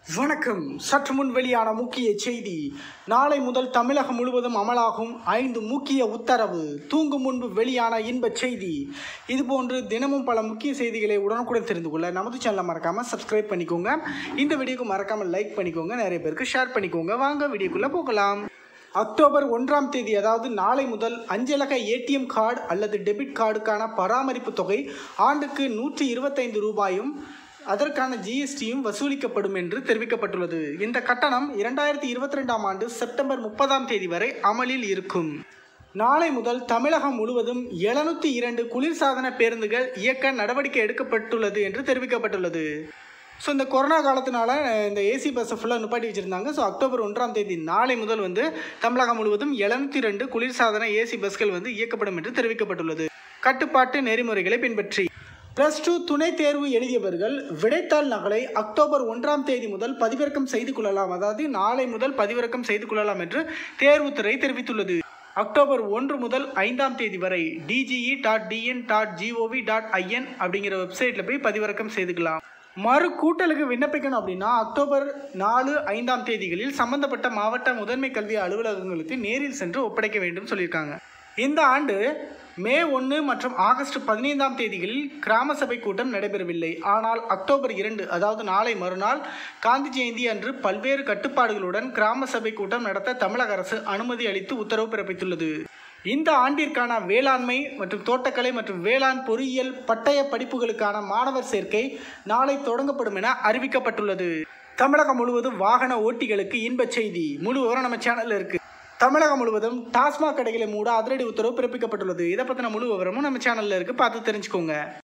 வணக்கம் சற்று முன் வெளியான முக்கிய செய்தி நாளை முதல் தமிழகம் முழுவதும் அமலாகும் ஐந்து முக்கிய உத்தரவு தூங்கும் முன்பு வெளியான இன்பச் செய்தி இதுபோன்று தினமும் பல முக்கிய செய்திகளை உடனுக்குடன் தெரிந்து கொள்ள நமது சேனலை மறக்காமல் சப்ஸ்கிரைப் பண்ணிக்கோங்க இந்த வீடியோக்கு மறக்காமல் லைக் பண்ணிக்கோங்க நிறைய பேருக்கு ஷேர் பண்ணிக்கோங்க வாங்க வீடியோக்குள்ளே போகலாம் அக்டோபர் ஒன்றாம் தேதி அதாவது நாளை முதல் அஞ்சலக ஏடிஎம் கார்டு அல்லது டெபிட் கார்டுக்கான பராமரிப்பு தொகை ஆண்டுக்கு நூற்றி இருபத்தைந்து ரூபாயும் அதற்கான ஜிஎஸ்டியும் வசூலிக்கப்படும் என்று தெரிவிக்கப்பட்டுள்ளது இந்த கட்டணம் இரண்டாயிரத்தி இருபத்தி ரெண்டாம் ஆண்டு செப்டம்பர் முப்பதாம் தேதி வரை அமலில் இருக்கும் நாளை முதல் தமிழகம் முழுவதும் எழுநூற்றி இரண்டு குளிர்சாதன பேருந்துகள் இயக்க நடவடிக்கை எடுக்கப்பட்டுள்ளது என்று தெரிவிக்கப்பட்டுள்ளது ஸோ இந்த கொரோனா காலத்தினால இந்த ஏசி பஸ்ஸை ஃபுல்லாக நிப்பாட்டி வச்சுருந்தாங்க ஸோ அக்டோபர் ஒன்றாம் தேதி நாளை முதல் வந்து தமிழகம் முழுவதும் எழுநூற்றி ரெண்டு குளிர்சாதன ஏசி பஸ்கள் வந்து இயக்கப்படும் என்று தெரிவிக்கப்பட்டுள்ளது கட்டுப்பாட்டு நெறிமுறைகளை பின்பற்றி பிளஸ் டூ துணைத் தேர்வு எழுதியவர்கள் விடைத்தாள் நகலை அக்டோபர் ஒன்றாம் தேதி முதல் பதிவிறக்கம் செய்து கொள்ளலாம் அதாவது நாளை முதல் பதிவிறக்கம் செய்து கொள்ளலாம் என்று தேர்வுத்துறை தெரிவித்துள்ளது அக்டோபர் ஒன்று முதல் ஐந்தாம் தேதி வரை D G E dot T N dot G O V dot I N அப்படிங்கிற வெப்சைட்டில் போய் பதிவிறக்கம் செய்துக்கலாம் மறு கூட்டலுக்கு விண்ணப்பிக்கணும் அப்படின்னா அக்டோபர் நாலு ஐந்தாம் தேதிகளில் சம்பந்தப்பட்ட மாவட்ட முதன்மை கல்வி அலுவலகங்களுக்கு நேரில் சென்று ஒப்படைக்க வேண்டும் சொல்லியிருக்காங்க இந்த ஆண்டு மே ஒன்று மற்றும் ஆகஸ்ட் பதினைந்தாம் தேதிகளில் கிராம சபை கூட்டம் நடைபெறவில்லை ஆனால் அக்டோபர் இரண்டு அதாவது நாளை மறுநாள் காந்தி ஜெயந்தி அன்று பல்வேறு கட்டுப்பாடுகளுடன் கிராம சபை கூட்டம் நடத்த தமிழக அரசு அனுமதி அளித்து உத்தரவு பிறப்பித்துள்ளது இந்த ஆண்டிற்கான வேளாண்மை மற்றும் தோட்டக்கலை மற்றும் வேளாண் பொறியியல் பட்டய படிப்புகளுக்கான மாணவர் சேர்க்கை நாளை தொடங்கப்படும் என அறிவிக்கப்பட்டுள்ளது தமிழகம் முழுவதும் வாகன ஓட்டிகளுக்கு இன்பச் செய்தி முழு விவரம் நம்ம சேனலில் இருக்கு தமிழகம் முழுவதும் டாஸ்மாக் கடைகளை மூட அதிரடி உத்தரவு பிறப்பிக்கப்பட்டுள்ளது இதை பற்றின முழு விவரமும் நம்ம சேனலில் இருக்கு பார்த்து தெரிஞ்சுக்கோங்க